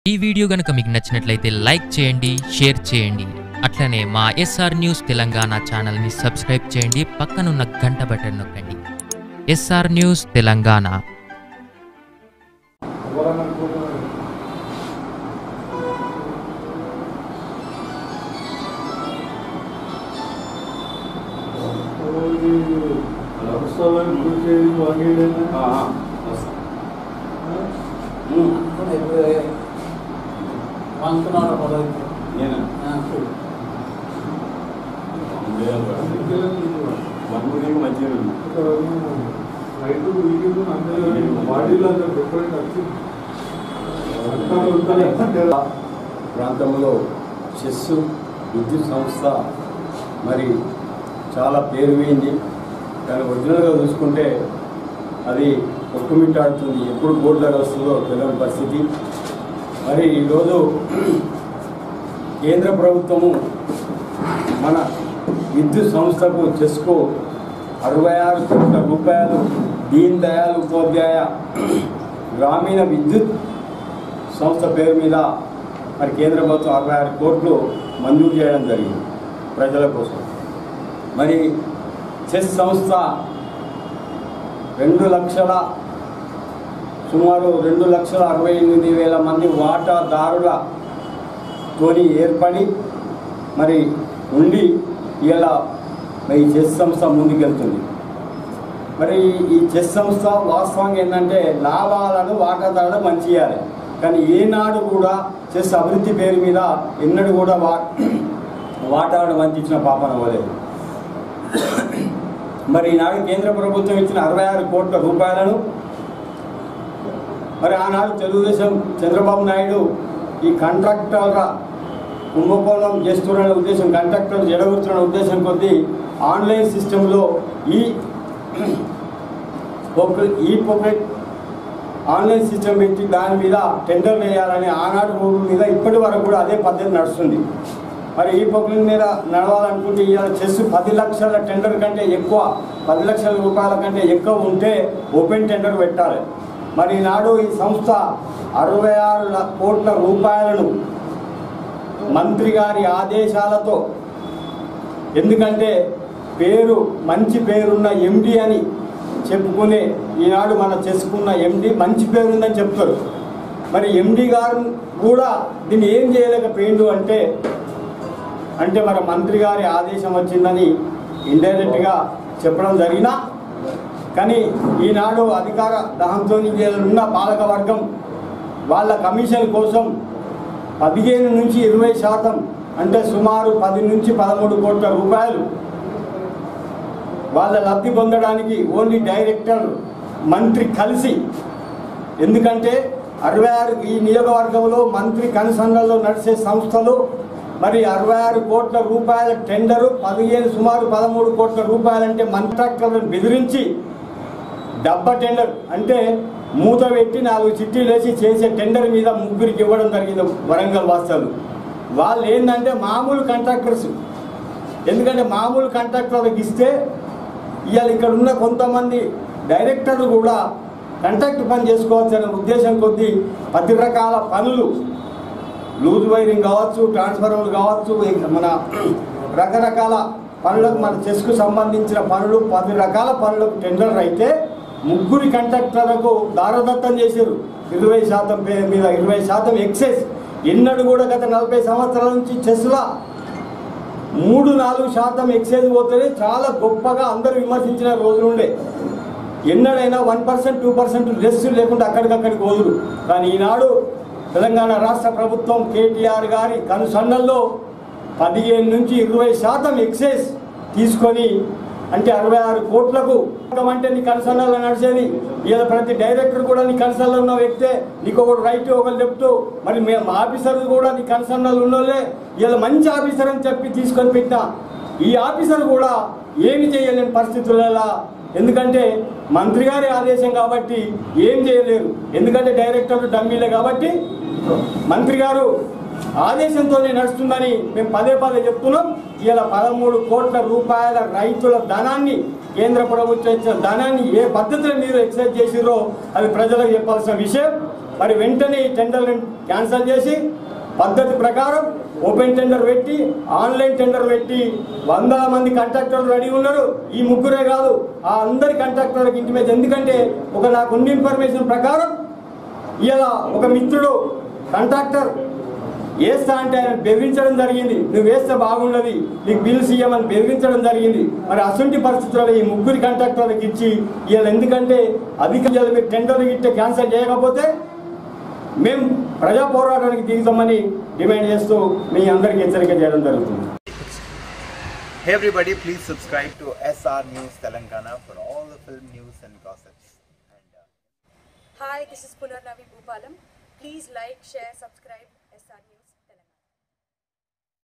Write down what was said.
ఈ వీడియో గనుక మీకు నచ్చినట్లయితే లైక్ చేయండి షేర్ చేయండి అట్లనే మా ఎస్ఆర్ న్యూస్ తెలంగాణ ఛానల్ని సబ్స్క్రైబ్ చేయండి పక్కనున్న గంట బటన్ నొక్కండి ఎస్ఆర్ న్యూస్ తెలంగాణ వస్తామని కూర్చేది వాగేయలేదు అనుకున్నాడు పదవి రైతు వీకెండ్ అందరూ బాడీలో అంత డిఫరెంట్ వచ్చింది అంతా ఉంటాయి ప్రాంతంలో చెస్ విద్యుత్ సంస్థ మరి చాలా పేరు పోయింది కానీ ఒరిజినల్గా చూసుకుంటే అది కొట్టుమిట్టాడుతుంది ఎప్పుడు బోర్డులకు వస్తుందో తెలియని పరిస్థితి మరి ఈరోజు కేంద్ర ప్రభుత్వము మన విద్యుత్ సంస్థకు చెస్కు అరవై ఆరు కోట్ల రూపాయలు దీన్ దయాళ్ ఉపాధ్యాయ గ్రామీణ విద్యుత్ సంస్థ పేరు మీద మరి కేంద్ర ప్రభుత్వం అరవై ఆరు కోట్లు మంజూరు చేయడం జరిగింది ప్రజల కోసం మరి చెస్ సంస్థ రెండు లక్షల సుమారు రెండు లక్షల అరవై ఎనిమిది వేల మంది వాటాదారుల తోని ఏర్పడి మరి ఉండి ఇలా ఈ చెస్ సంస్థ ముందుకెళ్తుంది మరి ఈ చెస్ సంస్థ వాస్తవంగా ఏంటంటే లాభాలను వాటాదారులు మంచి చేయాలి కానీ ఏనాడు కూడా చెస్ అభివృద్ధి పేరు మీద ఎన్నడూ కూడా వా వాటాను మంచి ఇచ్చిన పాపన అవ్వలేదు మరి ఈనాడు కేంద్ర ప్రభుత్వం ఇచ్చిన అరవై ఆరు కోట్ల రూపాయలను మరి ఆనాడు తెలుగుదేశం చంద్రబాబు నాయుడు ఈ కాంట్రాక్టర్గా కుంభకోణం చేస్తున్న ఉద్దేశం కాంట్రాక్టర్ జడగొచ్చిన ఉద్దేశం కొద్దీ ఆన్లైన్ సిస్టంలో ఈ పోక- ఈ పాకెట్ ఆన్లైన్ సిస్టమ్ పెట్టి దాని మీద టెండర్ వేయాలని ఆనాడు రూల్ మీద ఇప్పటి వరకు కూడా అదే పద్ధతి నడుస్తుంది మరి ఈ పొక్కుల మీద నడవాలనుకుంటే ఇవాళ చెస్ పది లక్షల టెండర్ కంటే ఎక్కువ పది లక్షల రూపాయల కంటే ఎక్కువ ఉంటే ఓపెన్ టెండర్ పెట్టాలి మరి ఈనాడు ఈ సంస్థ అరవై ఆరు ల- కోట్ల రూపాయలను మంత్రి గారి ఆదేశాలతో ఎందుకంటే పేరు మంచి పేరున్న ఎండి అని చెప్పుకునే ఈనాడు మనం చేసుకున్న ఎండి మంచి పేరుందని చెప్తారు మరి ఎండి గారు కూడా దీన్ని ఏం చేయలేకపోయిండు అంటే అంటే మన మంత్రి గారి ఆదేశం వచ్చిందని ఇండైరెక్ట్గా చెప్పడం జరిగినా కానీ ఈనాడు అధికార దహంతో ఉన్న పాలక వర్గం వాళ్ళ కమిషన్ కోసం పదిహేను నుంచి ఇరవై శాతం అంటే సుమారు పది నుంచి పదమూడు కోట్ల రూపాయలు వాళ్ళ లబ్ధి పొందడానికి ఓన్లీ డైరెక్టర్ మంత్రి కలిసి ఎందుకంటే అరవై ఆరు ఈ నియోజకవర్గంలో మంత్రి కనుసంధంలో నడిచే సంస్థలు మరి అరవై ఆరు కోట్ల రూపాయల టెండరు పదిహేను సుమారు పదమూడు కోట్ల రూపాయలంటే కాంట్రాక్టర్లను బెదిరించి డబ్బా టెండర్ అంటే మూత పెట్టి నాలుగు చిట్టీలు వేసి చేసే టెండర్ మీద ముగ్గురికి ఇవ్వడం జరిగింది వరంగల్ వాస్తవులు వాళ్ళు ఏంటంటే మామూలు కాంట్రాక్టర్స్ ఎందుకంటే మామూలు కాంట్రాక్టర్లకు ఇస్తే ఇవాళ ఇక్కడ ఉన్న కొంతమంది డైరెక్టర్లు కూడా కాంట్రాక్ట్ పని చేసుకోవచ్చు అనే ఉద్దేశం కొద్దీ పది రకాల పనులు లూజ్ వైరింగ్ కావచ్చు ట్రాన్స్ఫర్మర్లు కావచ్చు ఇంకా మన రకరకాల పనులకు మన చెస్కు సంబంధించిన పనులు పది రకాల పనులకు టెండర్ అయితే ముగ్గురి కంట్రాక్టర్లకు దారదత్తం చేశారు ఇరవై శాతం పేరు మీద ఇరవై శాతం ఎక్సైజ్ ఎన్నడూ కూడా గత నలభై సంవత్సరాల నుంచి చెస్లా మూడు నాలుగు శాతం ఎక్సైజ్ పోతే చాలా గొప్పగా అందరూ విమర్శించిన రోజులు ఉండే ఎన్నడైనా one percent two percent less లేకుండా అక్కడికక్కడికి వదులు కానీ ఈనాడు తెలంగాణ రాష్ట్ర ప్రభుత్వం కేటీఆర్ గారి కనుసన్నల్లో పదిహేను నుంచి ఇరవై శాతం ఎక్సైజ్ తీసుకొని అంటే అరవై ఆరు కోట్లకు అంటే నీ కన్సర్న్లో నడిచేది ఇలా ప్రతి డైరెక్టర్ కూడా నీ కన్సర్న్లో ఉన్న వ్యక్తే నీకు ఒకటి రైట్ ఒకరు చెప్తూ మరి మేము ఆఫీసర్ కూడా నీ కన్సర్న్లో ఉన్నోళ్ళే ఇలా మంచి ఆఫీసర్ అని చెప్పి తీసుకొని పెట్టిన ఈ ఆఫీసర్ కూడా ఏమి చేయలేని పరిస్థితులలో ఎందుకంటే మంత్రి గారి ఆదేశం కాబట్టి ఏం చేయలేరు ఎందుకంటే డైరెక్టర్లు డమ్మీలే కాబట్టి మంత్రి గారు ఆదేశంతోనే నడుస్తుందని మేము పదే పదే చెప్తున్నాం ఇలా పదమూడు కోట్ల రూపాయల రైతుల ధనాన్ని కేంద్ర ప్రభుత్వం ఇచ్చిన ధనాన్ని ఏ పద్ధతిలో మీరు ఎక్సైజ్ చేసిరో అది ప్రజలకు చెప్పాల్సిన విషయం మరి వెంటనే ఈ టెండర్లను క్యాన్సిల్ చేసి పద్ధతి ప్రకారం ఓపెన్ టెండర్ పెట్టి ఆన్లైన్ టెండర్ పెట్టి వందల మంది కాంట్రాక్టర్లు రెడీ ఉన్నారు ఈ ముగ్గురే కాదు ఆ అందరి కాంట్రాక్టర్లకు ఇంటిమేజ్ ఎందుకంటే ఒక నాకు ఉన్న ఇన్ఫర్మేషన్ ప్రకారం ఇలా ఒక మిత్రుడు కాంట్రాక్టర్ వేస్తా అంటే ఆయన బెదిరించడం జరిగింది నువ్వు వేస్తే బాగుండదు నీకు బిల్స్ ఇవ్వమని బెదిరించడం జరిగింది మరి అసంటి పరిస్థితుల్లో ఈ ముగ్గురి కాంట్రాక్టర్లకు ఇచ్చి వీళ్ళు ఎందుకంటే అధిక మీరు టెండర్ ఇట్టే క్యాన్సిల్ చేయకపోతే మేము ప్రజా పోరాటానికి దిగుతామని డిమాండ్ చేస్తూ మీ అందరికీ హెచ్చరిక చేయడం జరుగుతుంది Hey everybody, please subscribe to SR News Telangana for all the film news and gossips. And, uh, Hi, this is Punarnavi Bhupalam. Please like, share, subscribe